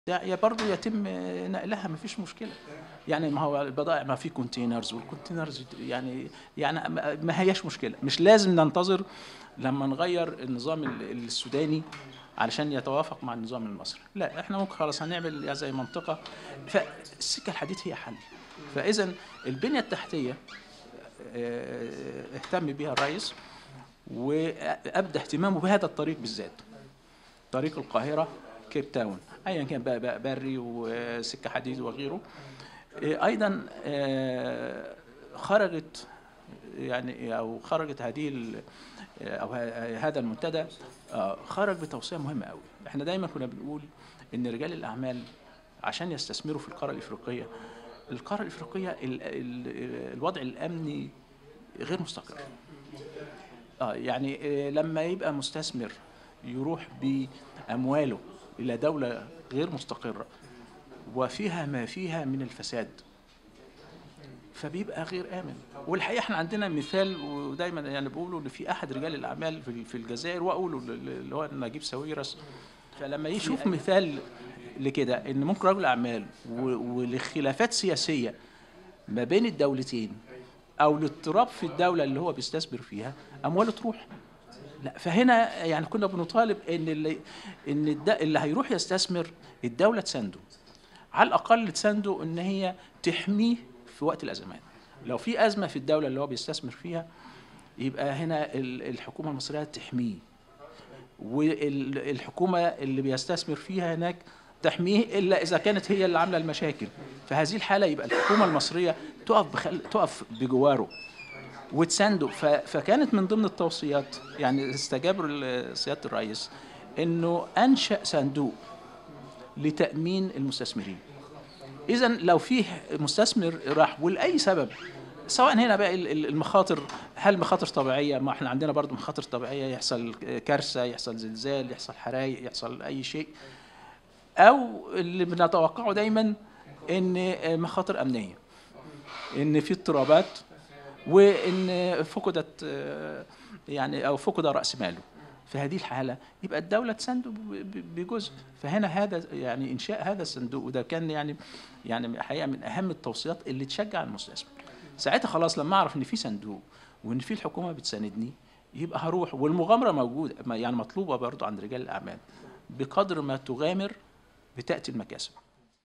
يا برضه يتم نقلها ما فيش مشكله يعني ما هو البضائع ما في كونتينرز والكونتينرز يعني يعني ما هياش مشكله مش لازم ننتظر لما نغير النظام السوداني علشان يتوافق مع النظام المصري لا احنا ممكن خلاص هنعمل زي منطقه فالسكه الحديد هي حل فاذا البنيه التحتيه اهتم بها الرئيس وابدى اهتمامه بهذا الطريق بالذات طريق القاهره كيب تاون ايا كان بقى بري وسكه حديد وغيره ايضا خرجت يعني او خرجت هذه او هذا المنتدى خرج بتوصيه مهمه قوي احنا دايما كنا بنقول ان رجال الاعمال عشان يستثمروا في القاره الافريقيه القاره الافريقيه ال ال الوضع الامني غير مستقر اه يعني لما يبقى مستثمر يروح بامواله الى دوله غير مستقره وفيها ما فيها من الفساد فبيبقى غير امن والحقيقه احنا عندنا مثال ودايما يعني بيقولوا ان في احد رجال الاعمال في الجزائر واقولوا اللي هو نجيب ساويرس فلما يشوف مثال لكده ان ممكن رجل اعمال ولخلافات سياسيه ما بين الدولتين او الاضطراب في الدوله اللي هو بيستثمر فيها امواله تروح لا فهنا يعني كنا بنطالب ان اللي ان اللي هيروح يستثمر الدوله تسانده على الاقل تسانده ان هي تحميه في وقت الازمات لو في ازمه في الدوله اللي هو بيستثمر فيها يبقى هنا الحكومه المصريه تحميه والحكومه اللي بيستثمر فيها هناك تحميه الا اذا كانت هي اللي عامله المشاكل في هذه الحاله يبقى الحكومه المصريه تقف بخل... تقف بجواره وتسانده ف... فكانت من ضمن التوصيات يعني استجاب سياده الرئيس انه انشا صندوق لتامين المستثمرين اذا لو فيه مستثمر راح ولاي سبب سواء هنا بقى المخاطر هل مخاطر طبيعيه ما احنا عندنا برضو مخاطر طبيعيه يحصل كارثه يحصل زلزال يحصل حرايق يحصل اي شيء او اللي بنتوقعه دايما ان مخاطر امنيه ان في اضطرابات وان فقدت يعني او فقد راس ماله في هذه الحالة يبقى الدولة تسنده بجزء فهنا هذا يعني إنشاء هذا الصندوق وده كان يعني يعني حقيقة من أهم التوصيات اللي تشجع المستثمر ساعتها خلاص لما أعرف إن في صندوق وإن في الحكومة بتساندني يبقى هروح والمغامرة موجودة يعني مطلوبة برضو عند رجال الأعمال بقدر ما تغامر بتأتي المكاسب